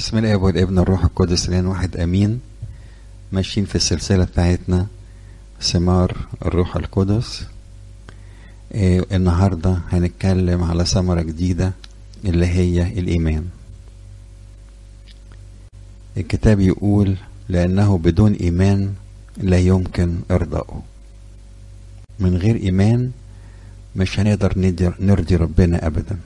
بسم الله والابن الروح القدس الان واحد امين ماشيين في السلسلة بتاعتنا ثمار الروح القدس إيه النهاردة هنتكلم على ثمرة جديدة اللي هي الإيمان الكتاب يقول لأنه بدون إيمان لا يمكن إرضائه من غير إيمان مش هنقدر نرضي ربنا أبدا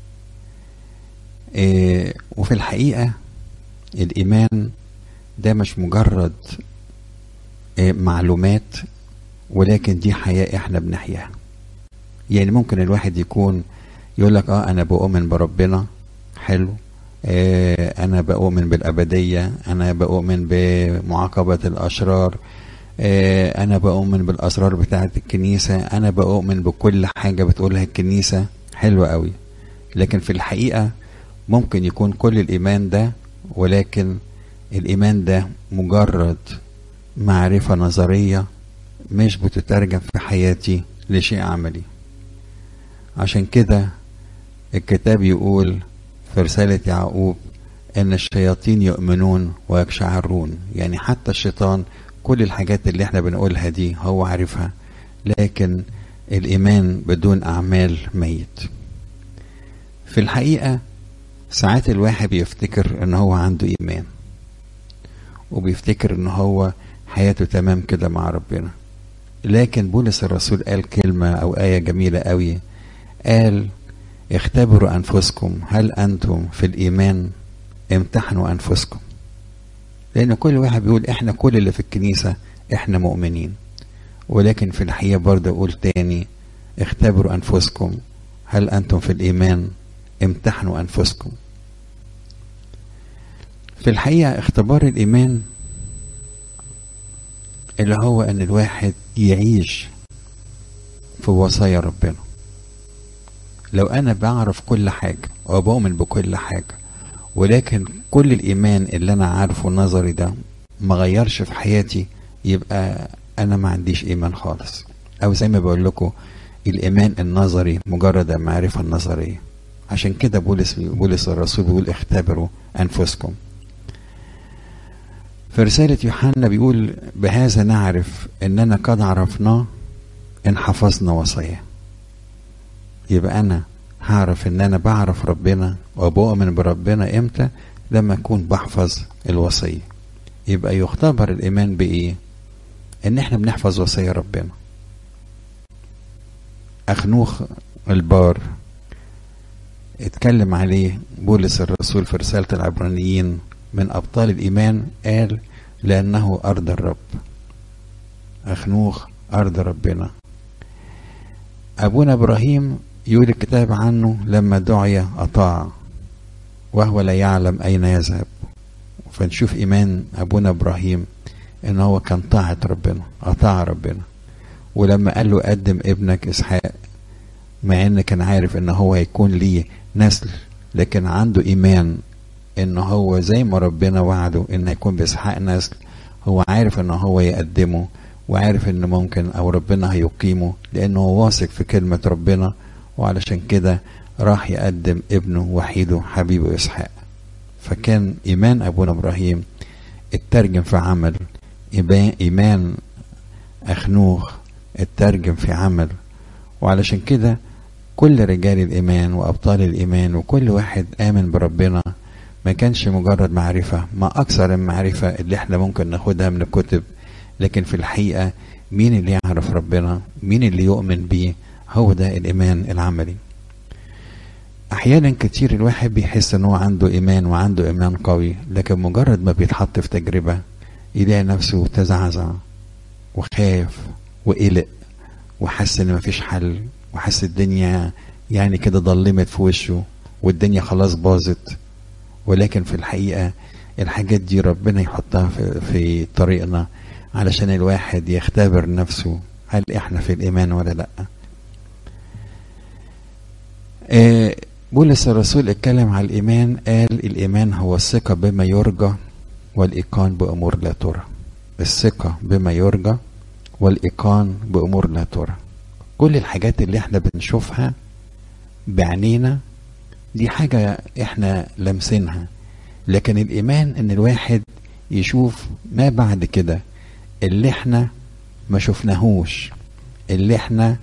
إيه وفي الحقيقة الإيمان ده مش مجرد إيه معلومات ولكن دي حياة احنا بنحياها يعني ممكن الواحد يكون يقول لك اه انا بؤمن بربنا حلو آه انا بؤمن بالابديه انا بؤمن بمعاقبه الاشرار آه انا بؤمن بالاسرار بتاعه الكنيسه انا بؤمن بكل حاجه بتقولها الكنيسه حلوه قوي لكن في الحقيقه ممكن يكون كل الايمان ده ولكن الايمان ده مجرد معرفه نظريه مش بتترجم في حياتي لشيء عملي عشان كده الكتاب يقول في رسالة يعقوب ان الشياطين يؤمنون ويقشعرون يعني حتى الشيطان كل الحاجات اللي احنا بنقولها دي هو عارفها لكن الايمان بدون اعمال ميت في الحقيقة ساعات الواحد بيفتكر ان هو عنده ايمان وبيفتكر ان هو حياته تمام كده مع ربنا لكن بولس الرسول قال كلمة او آية جميلة قوي قال اختبروا أنفسكم هل أنتم في الإيمان امتحنوا أنفسكم لأن كل واحد بيقول إحنا كل اللي في الكنيسة إحنا مؤمنين ولكن في الحقيقة برضه أقول تاني اختبروا أنفسكم هل أنتم في الإيمان امتحنوا أنفسكم في الحقيقة اختبار الإيمان اللي هو أن الواحد يعيش في وصايا ربنا لو انا بعرف كل حاجة وبؤمن بكل حاجة ولكن كل الايمان اللي انا عارفه نظري ده ما غيرش في حياتي يبقى انا ما عنديش ايمان خالص او زي ما بقول لكم الايمان النظري مجرد المعرفة النظرية عشان كده بولس بولس الرسول بيقول اختبروا انفسكم في رسالة يوحنا بيقول بهذا نعرف اننا قد عرفناه ان حفظنا وصاياه يبقى انا هعرف ان انا بعرف ربنا وبؤمن بربنا امتى لما اكون بحفظ الوصيه يبقى يختبر الايمان بايه ان احنا بنحفظ وصايا ربنا اخنوخ البار اتكلم عليه بولس الرسول في رساله العبرانيين من ابطال الايمان قال لانه ارض الرب اخنوخ ارض ربنا ابونا ابراهيم يقول الكتاب عنه لما دعي أطاع وهو لا يعلم أين يذهب فنشوف إيمان أبونا إبراهيم إن هو كان طاعة ربنا أطاع ربنا ولما قال له قدم ابنك إسحاق مع إن كان عارف إن هو هيكون ليه نسل لكن عنده إيمان إن هو زي ما ربنا وعده إن هيكون بإسحاق نسل هو عارف إن هو يقدمه وعارف إن ممكن أو ربنا هيقيمه لأنه هو واثق في كلمة ربنا وعلشان كده راح يقدم ابنه وحيده حبيبه اسحاق فكان ايمان ابونا ابراهيم اترجم في عمل ايمان اخنوخ اترجم في عمل وعلشان كده كل رجال الايمان وابطال الايمان وكل واحد امن بربنا ما كانش مجرد معرفة ما أكثر المعرفة اللي احنا ممكن ناخدها من الكتب لكن في الحقيقة مين اللي يعرف ربنا مين اللي يؤمن بيه هو ده الإيمان العملي أحيانا كتير الواحد بيحس إن هو عنده إيمان وعنده إيمان قوي لكن مجرد ما بيتحط في تجربة يلاقي نفسه تزعزع وخاف وقلق وحس إن مفيش حل وحس الدنيا يعني كده ضلمت في وشه والدنيا خلاص باظت ولكن في الحقيقة الحاجات دي ربنا يحطها في, في طريقنا علشان الواحد يختبر نفسه هل احنا في الإيمان ولا لأ بولس الرسول اتكلم على الإيمان قال الإيمان هو الثقة بما يرجى والإيقان بأمور لا ترى الثقة بما يرجى والإيقان بأمور لا ترى كل الحاجات اللي احنا بنشوفها بعينينا دي حاجة احنا لمسينها لكن الايمان ان الواحد يشوف ما بعد كده اللي احنا ما شفناهوش اللي احنا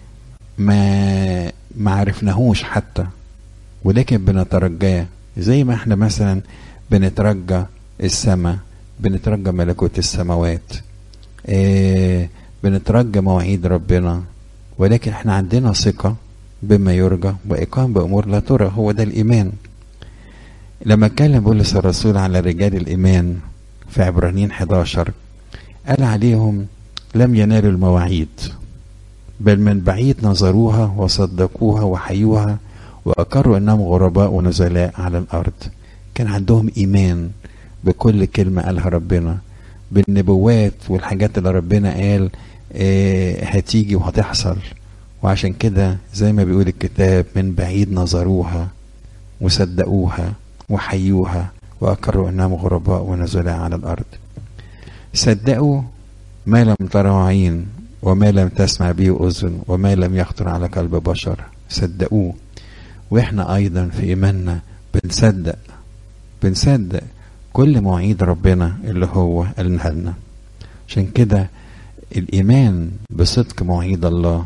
ما ما عرفناهوش حتى ولكن بنترجاه زي ما احنا مثلا بنترجى السماء بنترجى ملكوت السماوات اه بنترجى مواعيد ربنا ولكن احنا عندنا ثقة بما يرجى وإقام بأمور لا ترى هو ده الإيمان لما اتكلم بولس الرسول على رجال الإيمان في عبرانيين 11 قال عليهم لم ينالوا المواعيد بل من بعيد نظروها وصدقوها وحيوها وأقروا أنهم غرباء ونزلاء على الأرض كان عندهم إيمان بكل كلمة قالها ربنا بالنبوات والحاجات اللي ربنا قال آه هتيجي وهتحصل وعشان كده زي ما بيقول الكتاب من بعيد نظروها وصدقوها وحيوها وأقروا أنهم غرباء ونزلاء على الأرض صدقوا ما لم تره عين وما لم تسمع به أذن وما لم يخطر على قلب بشر صدقوه واحنا ايضا في ايماننا بنصدق بنصدق كل مواعيد ربنا اللي هو قالها لنا عشان كده الايمان بصدق مواعيد الله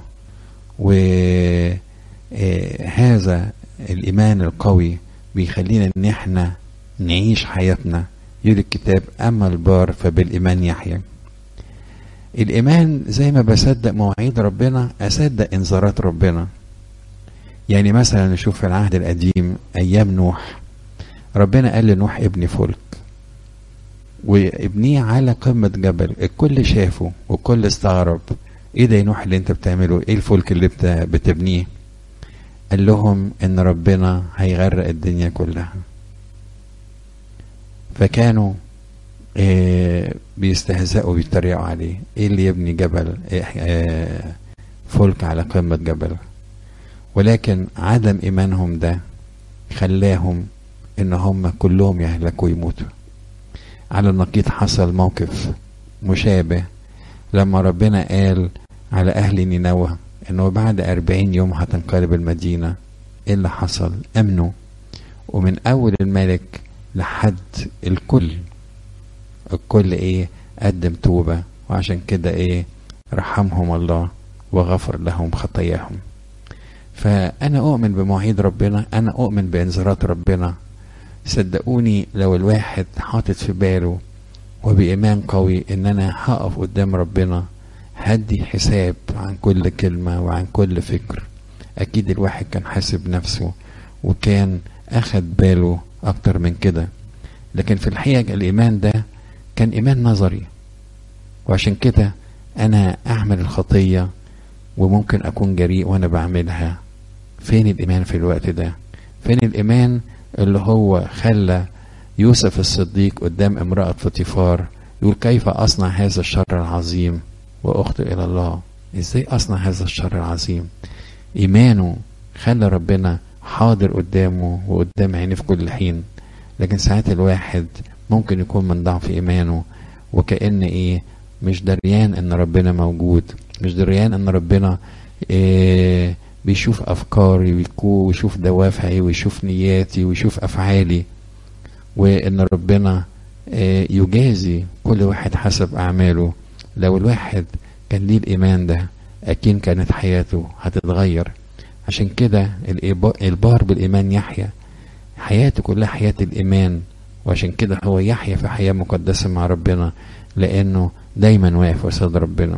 وهذا الايمان القوي بيخلينا ان احنا نعيش حياتنا يقول الكتاب اما البار فبالايمان يحيى الايمان زي ما بصدق مواعيد ربنا اصدق انذارات ربنا يعني مثلا نشوف في العهد القديم ايام نوح ربنا قال لنوح ابني فلك وابنيه على قمة جبل الكل شافه والكل استغرب ايه ده يا نوح اللي انت بتعمله ايه الفلك اللي بتبنيه قال لهم ان ربنا هيغرق الدنيا كلها فكانوا إيه بيستهزئوا بيتريقوا عليه ايه اللي يبني جبل إيه فلك على قمة جبل ولكن عدم ايمانهم ده خلاهم ان هم كلهم يهلكوا ويموتوا على النقيض حصل موقف مشابه لما ربنا قال على اهل نينوى انه بعد أربعين يوم هتنقلب المدينة ايه اللي حصل امنوا ومن اول الملك لحد الكل الكل ايه قدم توبة وعشان كده ايه رحمهم الله وغفر لهم خطاياهم فأنا أؤمن بمواعيد ربنا أنا أؤمن بإنذارات ربنا صدقوني لو الواحد حاطط في باله وبإيمان قوي إن أنا هقف قدام ربنا هدي حساب عن كل كلمة وعن كل فكر أكيد الواحد كان حاسب نفسه وكان أخد باله أكتر من كده لكن في الحقيقة الإيمان ده كان إيمان نظري وعشان كده أنا أعمل الخطية وممكن أكون جريء وأنا بعملها فين الإيمان في الوقت ده فين الإيمان اللي هو خلى يوسف الصديق قدام امرأة فطيفار يقول كيف أصنع هذا الشر العظيم وأخطئ إلى الله إزاي أصنع هذا الشر العظيم إيمانه خلى ربنا حاضر قدامه وقدام عينيه في كل حين لكن ساعات الواحد ممكن يكون من ضعف إيمانه وكأن إيه مش دريان إن ربنا موجود مش دريان إن ربنا إيه بيشوف أفكاري ويشوف دوافعي ويشوف نياتي ويشوف أفعالي وإن ربنا إيه يجازي كل واحد حسب أعماله لو الواحد كان ليه الإيمان ده أكيد كانت حياته هتتغير عشان كده البار بالإيمان يحيى حياته كلها حياة الإيمان وعشان كده هو يحيى في حياة مقدسة مع ربنا لأنه دايما واقف قصاد ربنا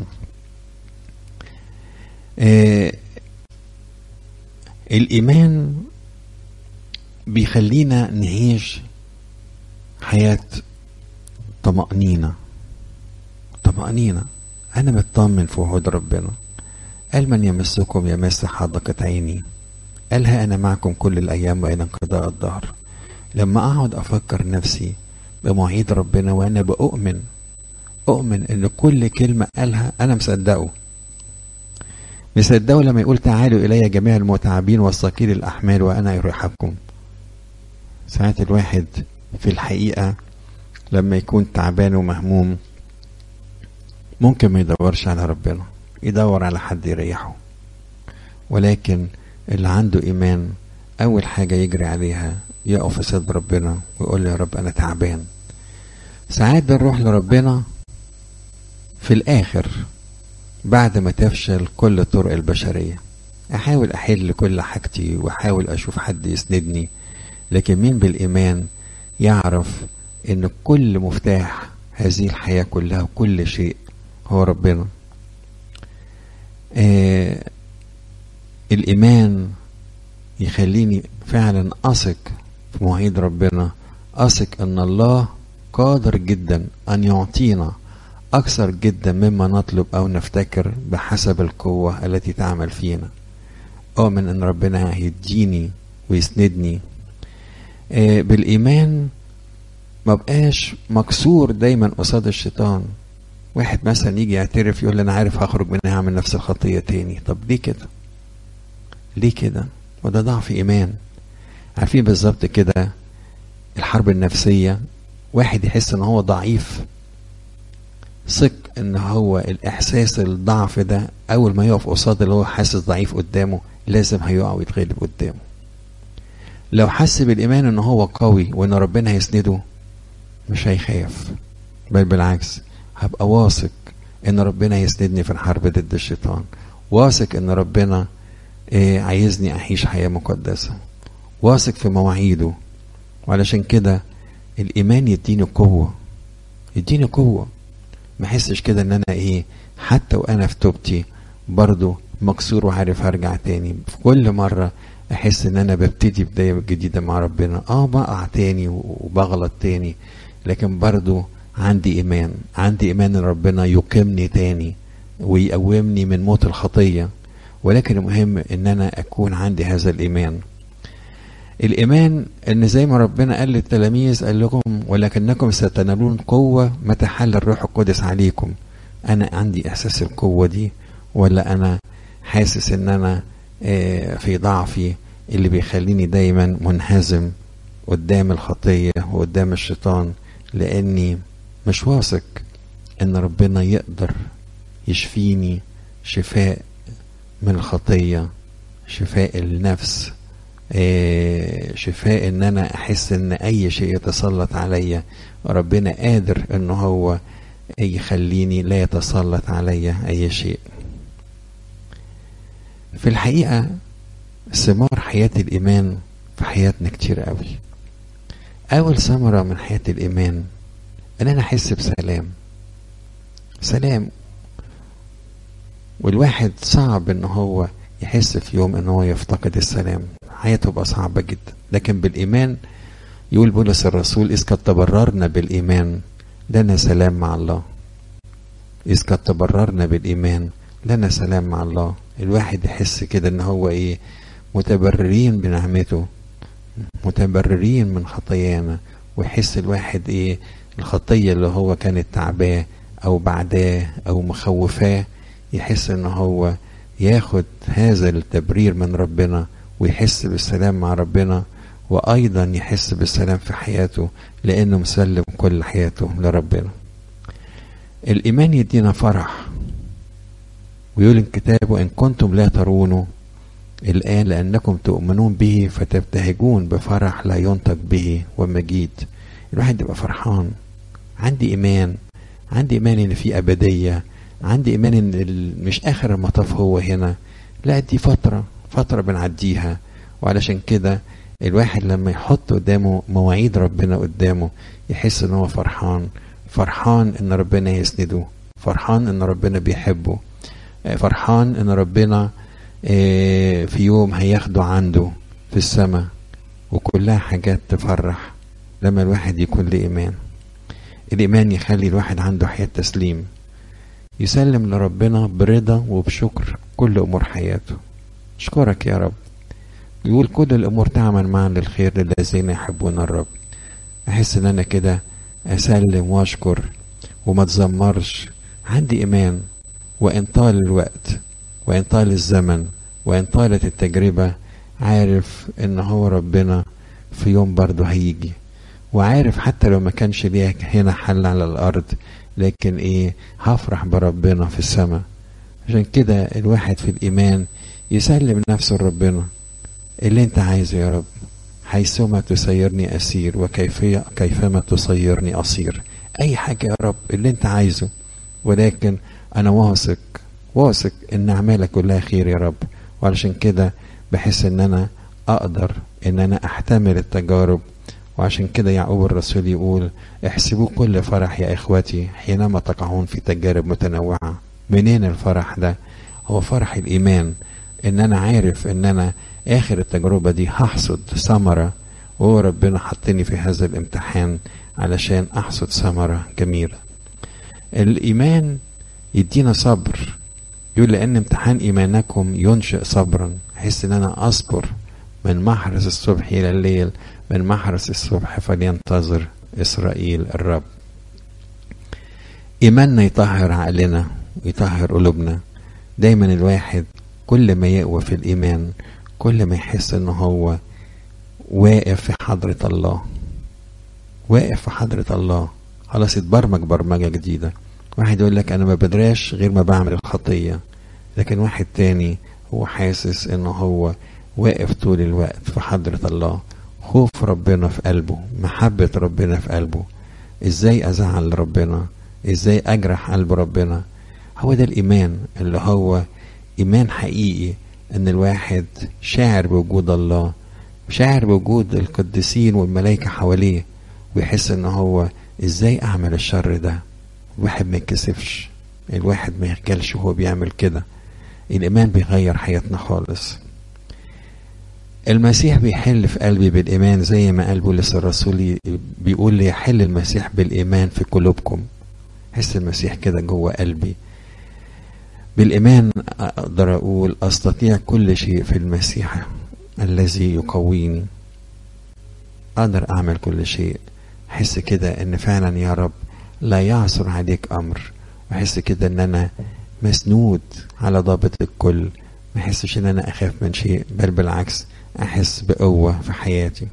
آه الإيمان بيخلينا نعيش حياة طمأنينة طمأنينة أنا مطمن في وعود ربنا قال من يمسكم يمس حدقة عيني قالها أنا معكم كل الأيام وإلى انقضاء الدهر لما أقعد أفكر نفسي بمواعيد ربنا وأنا بأؤمن أؤمن إن كل كلمة قالها أنا مصدقه مصدقه لما يقول تعالوا إلي جميع المتعبين والثقيل الأحمال وأنا أريحكم ساعات الواحد في الحقيقة لما يكون تعبان ومهموم ممكن ما يدورش على ربنا يدور على حد يريحه ولكن اللي عنده إيمان أول حاجة يجري عليها يقف في صدر ربنا ويقول له يا رب أنا تعبان ساعات بنروح لربنا في الآخر بعد ما تفشل كل الطرق البشرية أحاول أحل كل حاجتي وأحاول أشوف حد يسندني لكن مين بالإيمان يعرف إن كل مفتاح هذه الحياة كلها وكل شيء هو ربنا آه الإيمان يخليني فعلا أثق في مواعيد ربنا أثق أن الله قادر جدا أن يعطينا أكثر جدا مما نطلب أو نفتكر بحسب القوة التي تعمل فينا أؤمن أن ربنا هيديني ويسندني آه بالإيمان ما بقاش مكسور دايما قصاد الشيطان واحد مثلا يجي يعترف يقول انا عارف هخرج منها اعمل نفس الخطيه تاني طب ليه كده ليه كده وده ضعف ايمان عارفين بالظبط كده الحرب النفسيه واحد يحس ان هو ضعيف ثق ان هو الاحساس الضعف ده اول ما يقف قصاد اللي هو حاسس ضعيف قدامه لازم هيقع ويتغلب قدامه لو حس بالايمان ان هو قوي وان ربنا هيسنده مش هيخاف بل بالعكس هبقى واثق ان ربنا يسندني في الحرب ضد الشيطان واثق ان ربنا إيه عايزني اعيش حياه مقدسه واثق في مواعيده وعلشان كده الايمان يديني قوه يديني قوه ما احسش كده ان انا ايه حتى وانا في توبتي برضو مكسور وعارف ارجع تاني في كل مره احس ان انا ببتدي بدايه جديده مع ربنا اه بقع تاني وبغلط تاني لكن برضو عندي ايمان عندي ايمان ان ربنا يقيمني تاني ويقومني من موت الخطيه ولكن المهم ان انا اكون عندي هذا الايمان الايمان ان زي ما ربنا قال للتلاميذ قال لكم ولكنكم ستنالون قوه متى حل الروح القدس عليكم انا عندي احساس القوه دي ولا انا حاسس ان انا في ضعفي اللي بيخليني دايما منهزم قدام الخطيه وقدام الشيطان لاني مش واثق ان ربنا يقدر يشفيني شفاء من الخطيه شفاء النفس شفاء ان انا احس ان اي شيء يتسلط عليا ربنا قادر ان هو يخليني لا يتسلط عليا اي شيء في الحقيقه ثمار حياه الايمان في حياتنا كتير قوي اول ثمره من حياه الايمان ان انا احس بسلام سلام والواحد صعب ان هو يحس في يوم ان هو يفتقد السلام حياته تبقى صعبه جدا لكن بالايمان يقول بولس الرسول اذ قد تبررنا بالايمان لنا سلام مع الله اذ قد تبررنا بالايمان لنا سلام مع الله الواحد يحس كده ان هو ايه متبررين بنعمته متبررين من خطايانا ويحس الواحد ايه الخطيه اللي هو كانت تعباه او بعداه او مخوفاه يحس ان هو ياخد هذا التبرير من ربنا ويحس بالسلام مع ربنا وايضا يحس بالسلام في حياته لانه مسلم كل حياته لربنا الايمان يدينا فرح ويقول الكتاب وان كنتم لا ترونه الآن لأنكم تؤمنون به فتبتهجون بفرح لا ينطق به ومجيد الواحد يبقى فرحان عندي إيمان عندي إيمان إن في أبدية عندي إيمان إن مش آخر المطاف هو هنا لا دي فترة فترة بنعديها وعلشان كده الواحد لما يحط قدامه مواعيد ربنا قدامه يحس إن هو فرحان فرحان إن ربنا يسنده فرحان إن ربنا بيحبه فرحان إن ربنا في يوم هياخده عنده في السماء وكلها حاجات تفرح لما الواحد يكون له إيمان الإيمان يخلي الواحد عنده حياة تسليم يسلم لربنا برضا وبشكر كل أمور حياته أشكرك يا رب يقول كل الأمور تعمل معا للخير للذين يحبون الرب أحس إن أنا كده أسلم وأشكر وما تزمرش عندي إيمان وإن طال الوقت وإن طال الزمن وإن طالت التجربة عارف إن هو ربنا في يوم برضه هيجي وعارف حتى لو ما كانش ليك هنا حل على الأرض لكن إيه هفرح بربنا في السماء عشان كده الواحد في الإيمان يسلم نفسه لربنا اللي انت عايزه يا رب حيثما تسيرني أسير وكيفية كيفما تصيرني أصير أي حاجة يا رب اللي أنت عايزه ولكن أنا واثق واثق إن أعمالك كلها خير يا رب وعلشان كده بحس إن أنا أقدر إن أنا أحتمل التجارب وعشان كده يعقوب الرسول يقول احسبوا كل فرح يا إخوتي حينما تقعون في تجارب متنوعة منين الفرح ده هو فرح الإيمان إن أنا عارف إن أنا آخر التجربة دي هحصد ثمرة وهو ربنا حطني في هذا الامتحان علشان أحصد ثمرة جميلة الإيمان يدينا صبر يقول لأن امتحان إيمانكم ينشئ صبرا أحس إن أنا أصبر من محرس الصبح إلى الليل من محرس الصبح فلينتظر إسرائيل الرب إيماننا يطهر عقلنا ويطهر قلوبنا دايما الواحد كل ما يقوى في الإيمان كل ما يحس إن هو واقف في حضرة الله واقف في حضرة الله خلاص اتبرمج برمجة جديدة واحد يقول لك أنا ما بدراش غير ما بعمل الخطية لكن واحد تاني هو حاسس إن هو واقف طول الوقت في حضرة الله خوف ربنا في قلبه محبة ربنا في قلبه ازاي ازعل ربنا ازاي اجرح قلب ربنا هو ده الايمان اللي هو ايمان حقيقي ان الواحد شاعر بوجود الله شاعر بوجود القديسين والملائكة حواليه ويحس ان هو ازاي اعمل الشر ده الواحد ما يتكسفش الواحد ما يخجلش وهو بيعمل كده الايمان بيغير حياتنا خالص المسيح بيحل في قلبي بالإيمان زي ما قال بولس الرسول بيقول لي يحل المسيح بالإيمان في قلوبكم حس المسيح كده جوه قلبي بالإيمان أقدر أقول أستطيع كل شيء في المسيح الذي يقويني أقدر أعمل كل شيء أحس كده إن فعلا يا رب لا يعثر عليك أمر وأحس كده إن أنا مسنود على ضابط الكل ما أحسش إن أنا أخاف من شيء بل بالعكس أحس بقوة في حياتي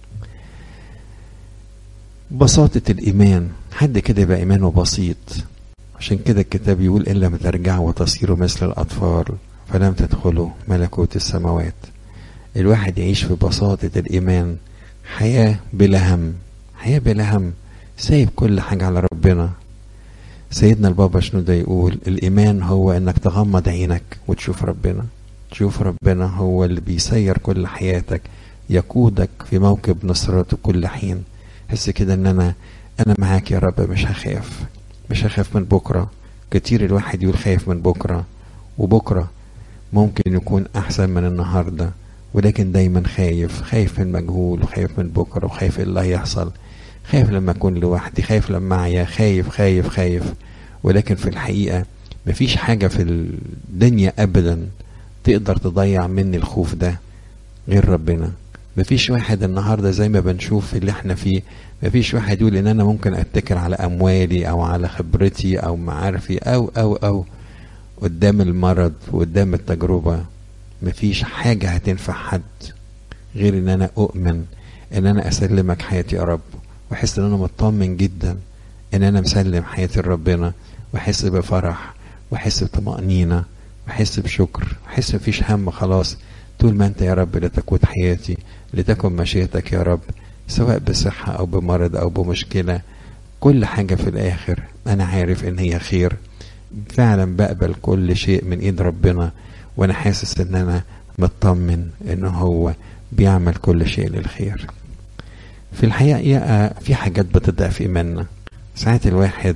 بساطة الإيمان حد كده يبقى إيمانه بسيط عشان كده الكتاب يقول إن لم ترجعوا وتصيروا مثل الأطفال فلم تدخلوا ملكوت السماوات الواحد يعيش في بساطة الإيمان حياة بلا هم حياة بلا هم سايب كل حاجة على ربنا سيدنا البابا شنو ده يقول الإيمان هو إنك تغمض عينك وتشوف ربنا تشوف ربنا هو اللي بيسير كل حياتك يقودك في موكب نصرته كل حين حس كده ان انا انا معاك يا رب مش هخاف مش هخاف من بكره كتير الواحد يقول خايف من بكره وبكره ممكن يكون احسن من النهارده ولكن دايما خايف خايف من مجهول وخايف من بكره وخايف اللي هيحصل خايف لما اكون لوحدي خايف لما معايا خايف خايف خايف ولكن في الحقيقه مفيش حاجه في الدنيا ابدا تقدر تضيع مني الخوف ده غير ربنا مفيش واحد النهارده زي ما بنشوف اللي احنا فيه مفيش واحد يقول ان انا ممكن اتكل على اموالي او على خبرتي او معارفي او او او قدام المرض وقدام التجربة مفيش حاجة هتنفع حد غير ان انا اؤمن ان انا اسلمك حياتي يا رب واحس ان انا مطمن جدا ان انا مسلم حياتي لربنا واحس بفرح واحس بطمأنينة واحس بشكر واحس مفيش هم خلاص طول ما انت يا رب لتقود حياتي لتكن مشيئتك يا رب سواء بصحة او بمرض او بمشكلة كل حاجة في الاخر انا عارف ان هي خير فعلا بقبل كل شيء من ايد ربنا وانا حاسس ان انا مطمن ان هو بيعمل كل شيء للخير في الحقيقة في حاجات بتضعف ايماننا ساعات الواحد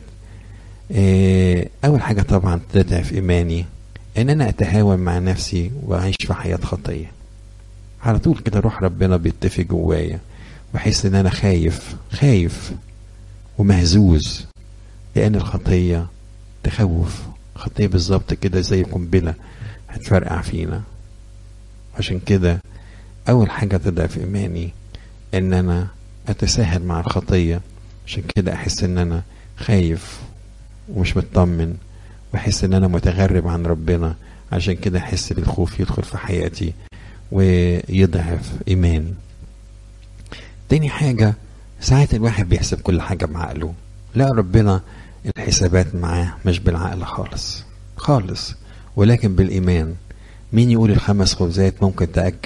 اه اول حاجة طبعا تضعف ايماني ان انا اتهاون مع نفسي واعيش في حياة خطية على طول كده روح ربنا بيتفق جوايا واحس ان انا خايف خايف ومهزوز لان الخطية تخوف خطية بالظبط كده زي قنبلة هتفرقع فينا عشان كده اول حاجة تضعف ايماني ان انا اتساهل مع الخطية عشان كده احس ان انا خايف ومش مطمن واحس ان انا متغرب عن ربنا عشان كده احس بالخوف يدخل في حياتي ويضعف ايماني تاني حاجة ساعات الواحد بيحسب كل حاجة بعقله لا ربنا الحسابات معاه مش بالعقل خالص خالص ولكن بالإيمان مين يقول الخمس خبزات ممكن تأكل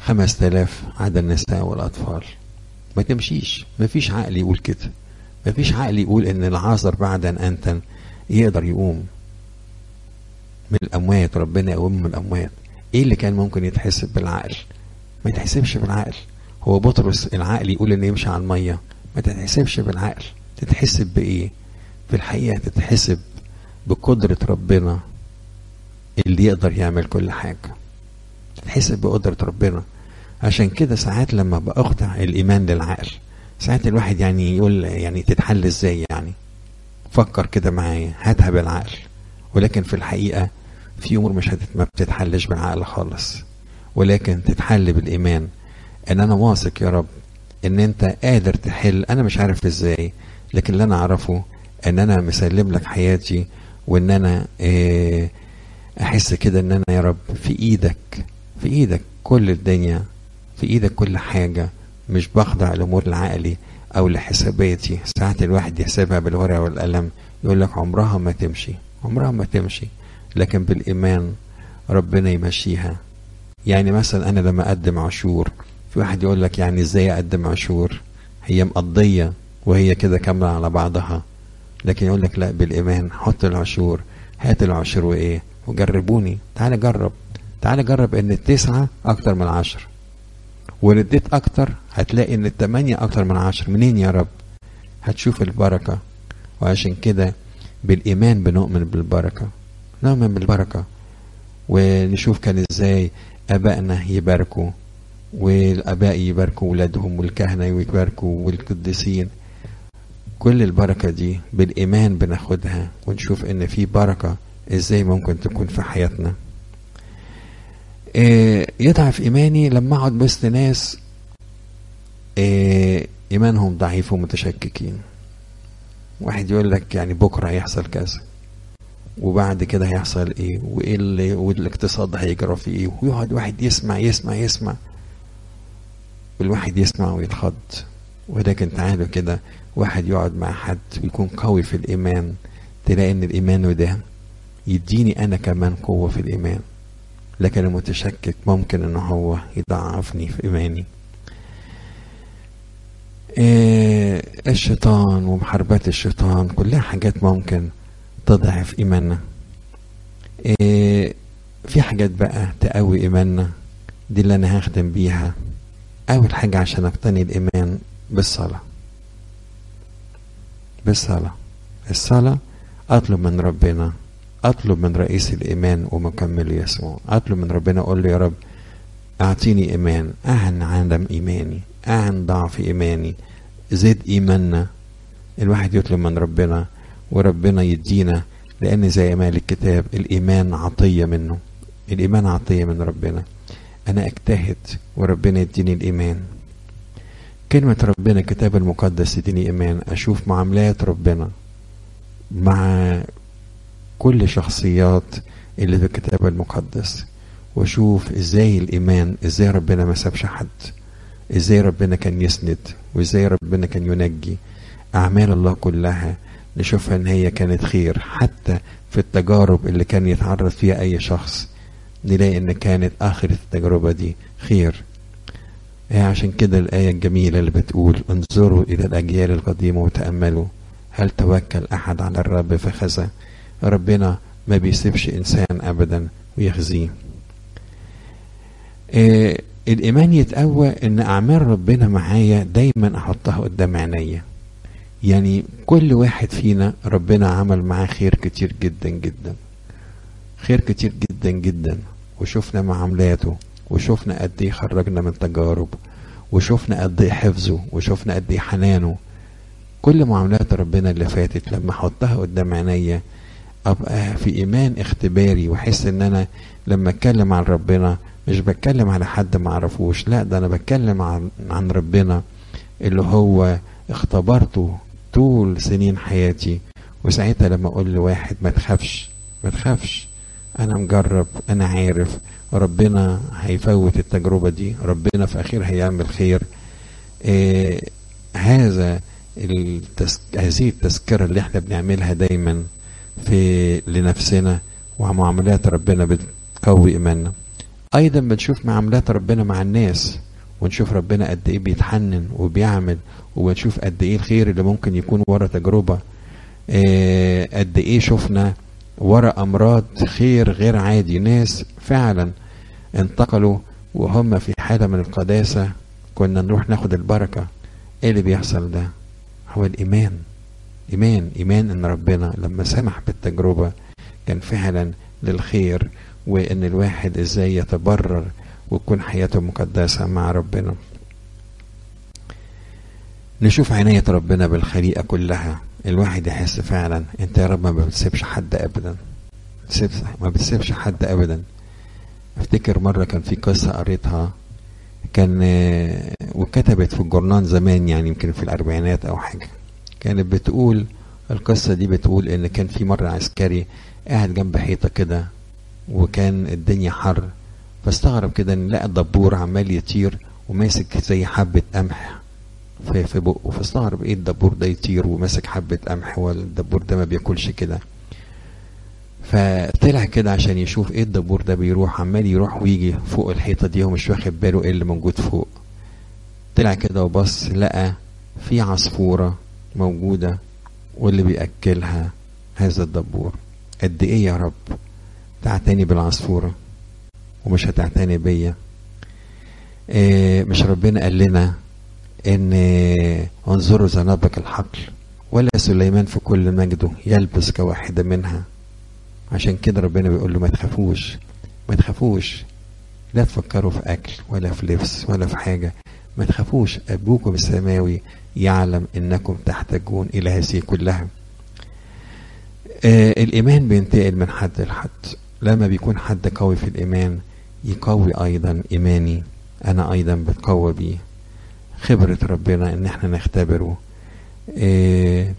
خمس تلاف عدا النساء والأطفال ما تمشيش ما فيش عقل يقول كده ما فيش عقل يقول ان العازر بعد ان انتن يقدر يقوم من الاموات ربنا يقوم من الاموات ايه اللي كان ممكن يتحسب بالعقل ما يتحسبش بالعقل هو بطرس العقل يقول انه يمشي على الميه ما تتحسبش بالعقل تتحسب بايه في الحقيقه تتحسب بقدره ربنا اللي يقدر يعمل كل حاجه تتحسب بقدره ربنا عشان كده ساعات لما بأخضع الإيمان للعقل ساعات الواحد يعني يقول يعني تتحل ازاي يعني فكر كده معايا هاتها بالعقل ولكن في الحقيقة في أمور مش هتت... ما بتتحلش بالعقل خالص ولكن تتحل بالإيمان إن أنا واثق يا رب إن أنت قادر تحل أنا مش عارف إزاي لكن اللي أنا أعرفه إن أنا مسلم لك حياتي وإن أنا إيه أحس كده إن أنا يا رب في إيدك في إيدك كل الدنيا في ايدك كل حاجة مش بخضع الامور العقلي او لحساباتي ساعات الواحد يحسبها بالورقة والقلم يقول لك عمرها ما تمشي عمرها ما تمشي لكن بالايمان ربنا يمشيها يعني مثلا انا لما اقدم عشور في واحد يقول لك يعني ازاي اقدم عشور هي مقضية وهي كده كاملة على بعضها لكن يقول لك لا بالايمان حط العشور هات العشر وايه وجربوني تعالى جرب تعالى جرب ان التسعة اكتر من العشر ورديت اكتر هتلاقي ان التمانية اكتر من عشر منين يا رب هتشوف البركة وعشان كده بالايمان بنؤمن بالبركة نؤمن بالبركة ونشوف كان ازاي ابائنا يباركوا والاباء يباركوا ولادهم والكهنة يباركوا والقديسين كل البركة دي بالايمان بناخدها ونشوف ان في بركة ازاي ممكن تكون في حياتنا إيه يضعف ايماني لما اقعد وسط ناس إيه ايمانهم ضعيف ومتشككين واحد يقول لك يعني بكره هيحصل كذا وبعد كده هيحصل ايه وايه اللي والاقتصاد هيجرى في ايه ويقعد واحد يسمع يسمع يسمع والواحد يسمع ويتخض ولكن تعالوا كده واحد يقعد مع حد ويكون قوي في الايمان تلاقي ان الايمان ده يديني انا كمان قوه في الايمان لكن المتشكك ممكن ان هو يضعفني في ايماني إيه الشيطان ومحاربات الشيطان كلها حاجات ممكن تضعف ايماننا إيه في حاجات بقى تقوي ايماننا دي اللي انا هخدم بيها اول حاجة عشان اقتني الايمان بالصلاة بالصلاة الصلاة اطلب من ربنا اطلب من رئيس الايمان ومكمل يسوع اطلب من ربنا اقول له يا رب اعطيني ايمان اعن عدم ايماني اعن ضعف ايماني زد ايماننا الواحد يطلب من ربنا وربنا يدينا لان زي ما قال الكتاب الايمان عطيه منه الايمان عطيه من ربنا انا اجتهد وربنا يديني الايمان كلمة ربنا الكتاب المقدس يديني ايمان اشوف معاملات ربنا مع كل شخصيات اللي في الكتاب المقدس واشوف ازاي الايمان ازاي ربنا ما سابش حد ازاي ربنا كان يسند وازاي ربنا كان ينجي اعمال الله كلها نشوفها ان هي كانت خير حتى في التجارب اللي كان يتعرض فيها اي شخص نلاقي ان كانت اخر التجربة دي خير هي عشان كده الآية الجميلة اللي بتقول انظروا إلى الأجيال القديمة وتأملوا هل توكل أحد على الرب فخزى ربنا ما بيسيبش إنسان أبدا ويخزيه إيه الإيمان يتقوى إن أعمال ربنا معايا دايما أحطها قدام عينيا يعني كل واحد فينا ربنا عمل معاه خير كتير جدا جدا خير كتير جدا جدا وشفنا معاملاته وشفنا قد ايه خرجنا من تجارب وشفنا قد ايه حفظه وشفنا قد ايه حنانه كل معاملات ربنا اللي فاتت لما احطها قدام عينيا ابقى في ايمان اختباري واحس ان انا لما اتكلم عن ربنا مش بتكلم على حد ما اعرفوش لا ده انا بتكلم عن عن ربنا اللي هو اختبرته طول سنين حياتي وساعتها لما اقول لواحد ما تخافش ما تخافش انا مجرب انا عارف ربنا هيفوت التجربة دي ربنا في اخير هيعمل خير آه هذا التسك... هذه التذكرة اللي احنا بنعملها دايما في لنفسنا ومعاملات ربنا بتقوي ايماننا ايضا بنشوف معاملات ربنا مع الناس ونشوف ربنا قد ايه بيتحنن وبيعمل وبنشوف قد ايه الخير اللي ممكن يكون ورا تجربة آه قد ايه شفنا ورا امراض خير غير عادي ناس فعلا انتقلوا وهم في حالة من القداسة كنا نروح ناخد البركة ايه اللي بيحصل ده هو الايمان ايمان ايمان ان ربنا لما سمح بالتجربة كان فعلا للخير وان الواحد ازاي يتبرر وتكون حياته مقدسة مع ربنا نشوف عناية ربنا بالخليقة كلها الواحد يحس فعلا انت يا رب ما بتسيبش حد ابدا ما بتسيبش حد ابدا افتكر مرة كان في قصة قريتها كان وكتبت في الجورنال زمان يعني يمكن في الاربعينات او حاجة كانت بتقول القصة دي بتقول ان كان في مرة عسكري قاعد جنب حيطة كده وكان الدنيا حر فاستغرب كده ان لقى الدبور عمال يطير وماسك زي حبة قمح في في بقه فاستغرب ايه الدبور ده يطير وماسك حبة قمح والدبور ده ما بياكلش كده فطلع كده عشان يشوف ايه الدبور ده بيروح عمال يروح ويجي فوق الحيطة دي ومش واخد باله ايه اللي موجود فوق طلع كده وبص لقى في عصفورة موجودة واللي بيأكلها هذا الدبور قد ايه يا رب تعتني بالعصفورة ومش هتعتني بيا إيه مش ربنا قال لنا ان انظروا زنابك الحقل ولا سليمان في كل مجده يلبس كواحدة منها عشان كده ربنا بيقول له ما تخافوش ما تخافوش لا تفكروا في اكل ولا في لبس ولا في حاجة ما تخافوش ابوكم السماوي يعلم انكم تحتاجون الى هذه كلها آه الايمان بينتقل من حد لحد لما بيكون حد قوي في الايمان يقوي ايضا ايماني انا ايضا بتقوى بيه خبرة ربنا ان احنا نختبره آه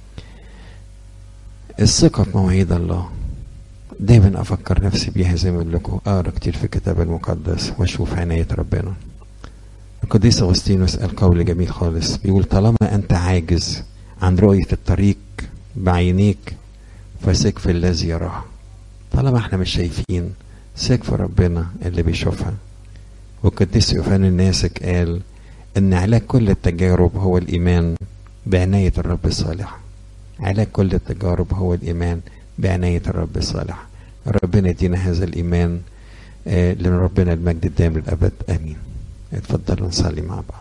الثقة في مواعيد الله دايما افكر نفسي بيها زي ما بقول لكم اقرا كتير في الكتاب المقدس واشوف عناية ربنا القديس اغسطينوس قال قول جميل خالص بيقول طالما انت عاجز عن رؤية الطريق بعينيك فثق في الذي يراه طالما احنا مش شايفين ثق في ربنا اللي بيشوفها والقديس يوفان الناسك قال ان علاج كل التجارب هو الايمان بعناية الرب الصالح علاج كل التجارب هو الايمان بعناية الرب الصالح ربنا يدينا هذا الايمان آه لربنا المجد الدائم للابد امين اتفضلوا نصلي مع بعض